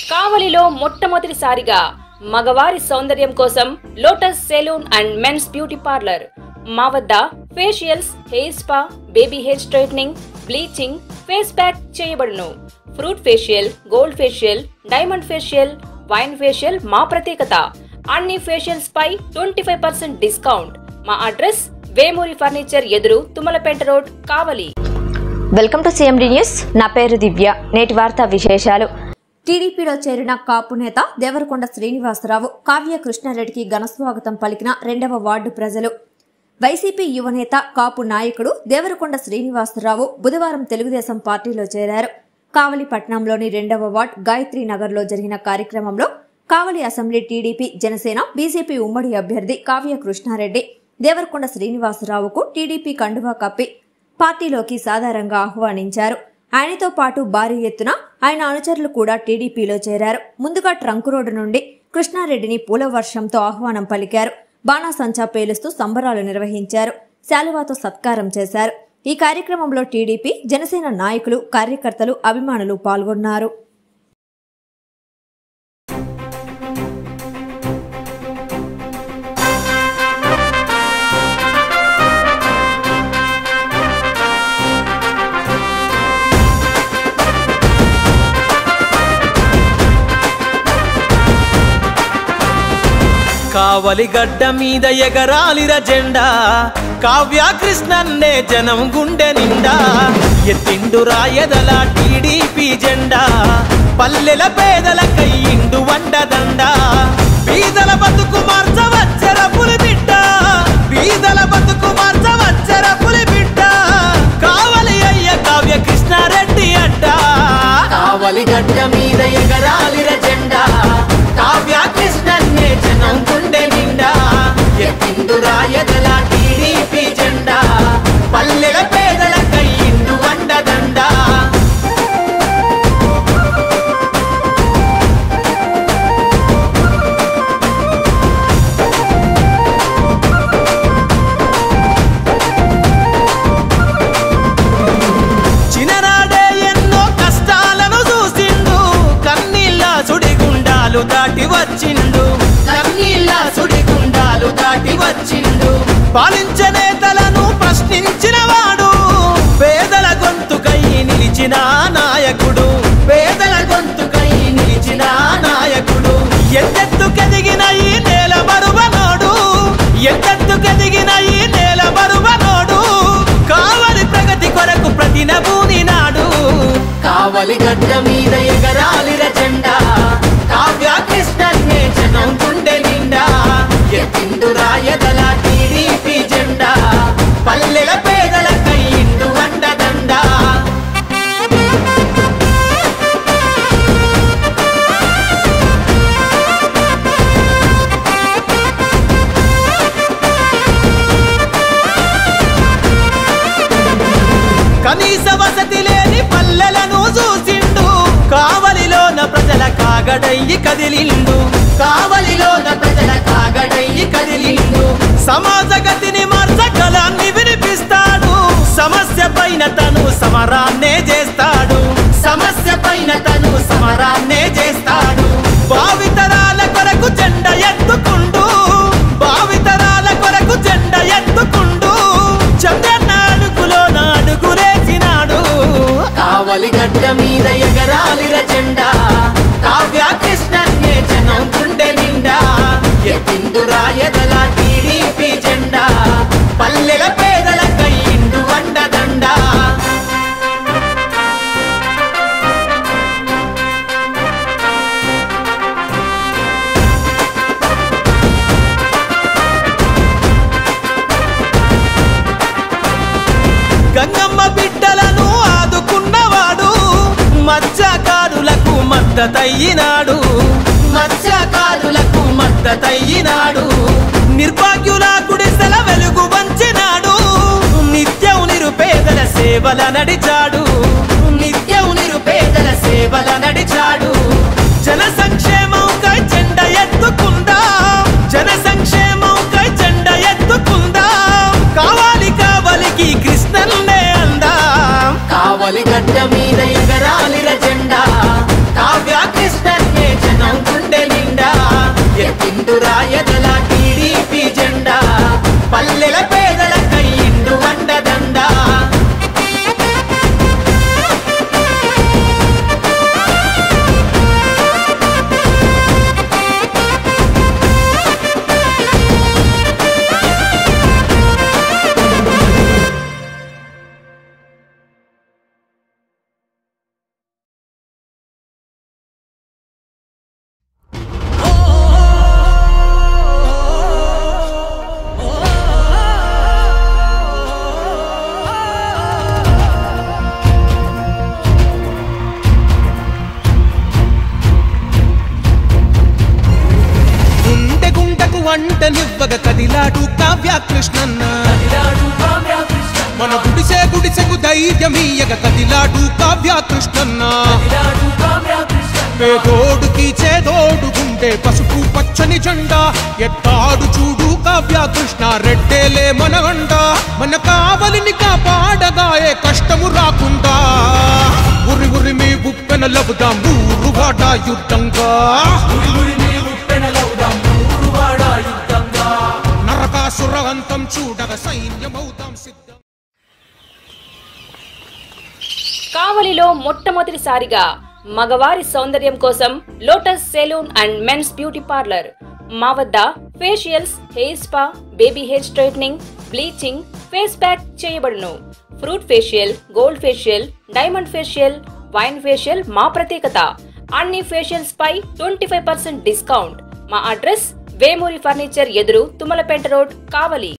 కావలిలో మొట్టమొదటిసారిగా మగవారి సౌందర్యం కోసం lotus salon and men's beauty parlour మా వద్ద facials hair spa baby hair straightening bleaching face pack చేయబడును fruit facial gold facial diamond facial wine facial మా ప్రత్యేకత అన్ని ఫేషియల్స్ పై ట్వంటీ ఫైవ్ పర్సెంట్ డిస్కౌంట్ మా అడ్రస్ వేమూరి ఫర్నిచర్ ఎదురు Tummalapeta road Kavali welcome to CMD news నా పేరు దివ్య నేటి వార్తా విశేషాలు టీడీపీలో చేరిన కాపు నేత దేవరకొండ శ్రీనివాసరావు కావ్య కృష్ణారెడ్డికి ఘనస్వాగతం పలికిన రెండవ వార్డు ప్రజలు వైసీపీ యువనేత కాపు నాయకుడు దేవరకొండ శ్రీనివాసరావు బుధవారం తెలుగుదేశం పార్టీలో చేరారు కావలి పట్టణంలోని రెండవ వార్డ్ గాయత్రి నగర్లో జరిగిన కార్యక్రమంలో Kavali assembly TDP Janasena BJP ఉమ్మడి అభ్యర్థి కావ్య కృష్ణారెడ్డి దేవరకొండ శ్రీనివాసరావుకు టీడీపీ కండువా కప్పి పార్టీలోకి సాధారణంగా ఆహ్వానించారు ఆయనతో పాటు భారీ ఎత్తున ఆయన అనుచరులు కూడా టీడీపీలో చేరారు ముందుగా ట్రంక్ రోడ్డు నుండి కృష్ణారెడ్డిని పూల వర్షంతో ఆహ్వానం పలికారు బాణాసంచా పేలుస్తూ సంబరాలు నిర్వహించారు శాలువాతో సత్కారం చేశారు ఈ కార్యక్రమంలో టీడీపీ జనసేన నాయకులు కార్యకర్తలు అభిమానులు పాల్గొన్నారు కావలి గడ్డ మీద ఎగరాలిర జెండా కావ్య కృష్ణన్నే జనం గుండె నిండా ఎత్తిండు రాయదల టీడీపీ జెండా పల్లెల పేదల కయ్యిండు వండదండ బీదల బతుకు మార్చవచ్చర పులి బిడ్డ బీదల బతుకు మార్చవచ్చర పులి బిడ్డ కావలి అయ్య కావ్య కృష్ణారెడ్డి అడ్డ కావలి గడ్డ మీద ఎగరాలిర జెండా కావ్య కృష్ణన్నే జనం గుండె నిండా ఎత్తిండు రాయదల టీడీపీ జెండా పల్లెల పేదల కయ్యిండు వండదండా చిన్ననాడే ఎన్నో కష్టాలను చూసిండు కన్నీళ్ళ సుడిగుండాలు దాటి వచ్చిండు కన్నీళ్ళ సుడిగుండాలు దాటి వచ్చిండు పాలించే నేతలను ప్రశ్నించిన వాడు పేదల గొంతుకై నిలిచిన నాయకుడు పేదల గొంతుకై నిలిచిన నాయకుడు ఎత్తెత్తుకెదిగిన ఈ నేల బరువనోడు ఎత్తెత్తుకెదిగిన ఈ నేల బరువనోడు కావలి ప్రగతి కొరకు ప్రతినభూని నాడు కావలి గడ్డ మీద ఎగరాలిర జెండా కావ్య కృష్ణన్నే జనం గుండె నిండా ఎత్తిండు రాయదల టీడీపీ జెండా పల్లెల పేదల కయ్యిండు వండదండా కనీస వసతి లేని పల్లెలను చూసిండు కావలిలోన ప్రజల కాగడయ్యి కదిలిండు కావలిలోన ప్రజల కాగడయ్యి కదిలిండు సమాజ గతిని మార్చగలాన్ని వినిపిస్తాడు సమస్య పైన తను సమరాన్నే చేస్తాడు సమస్య పైన తను సమరాన్నే చేస్తాడు భావితరాల కొరకు జెండ ఎత్తుకుండు భావితరాల కొరకు జెండ ఎత్తుకుండు చంద్రన్న అడుగులో నాడుగులేసినాడు కావలి గడ్డ మీద ఎగరాలిర జెండా కావ్య కృష్ణన్నే జనం గుండె నిండా ఎత్తిండు రాయదల టీడీపీ జెండా పల్లెల పేదల కయ్యిండు వండదండా గంగమ్మ బిడ్డలను ఆదుకున్నవాడు మత్స్యకారులకు మద్దతయ్యినాడు మత్స్యకారులకు మద్దతయ్యినాడు నిర్భాగ్యుల గుడిసెల వెలుగు వంచినాడు నిత్యం నిరుపేదల సేవల నడిచాడు నిత్యం నిరుపేదల సేవల నడిచాడు జన సంక్షేమం కై జెండ ఎత్తుకుందా జన సంక్షేమం కై జెండ ఎత్తుకుందా కావాలి కావలికి కృష్ణన్నే అందా కావలి గడ్డ మీద ఎగరాలిర జెండా కావ్య కృష్ణన్నే వంటనివ్వగ కదిలాడు కావ్య కృష్ణన్న మన గుడిసే గుడిసెకు ధైర్యమీయగ కదిలాడు కావ్య కృష్ణన్న పేదోడుకి చేదోడు గుండె పసుపు పచ్చని జెండా ఎత్తాడు చూడు కావ్య కృష్ణ రెడ్డేలే మన అండ మన కావలిని కాపాడగా ఏ కష్టము రాకుండా ఉరి ఉరి మీ ఉప్పెన లవుదాం ఊరు వాడ యుద్ధంగా నరకాసుర అంతం చూడగ సైన్యమవుతాం సిద్ధం కావలిలో మొట్టమొదటిసారిగా మగవారి సౌందర్యం కోసం lotus salon and men's beauty parlour మా వద్ద facials hair spa baby hair straightening bleaching face pack చేయబడును fruit facial gold facial diamond facial wine facial మా ప్రత్యేకత అన్ని ఫేషియల్స్ పై ట్వంటీ ఫైవ్ పర్సెంట్ డిస్కౌంట్ మా అడ్రస్ వేమూరి ఫర్నిచర్ ఎదురు తుమ్మలపేట రోడ్ కావలి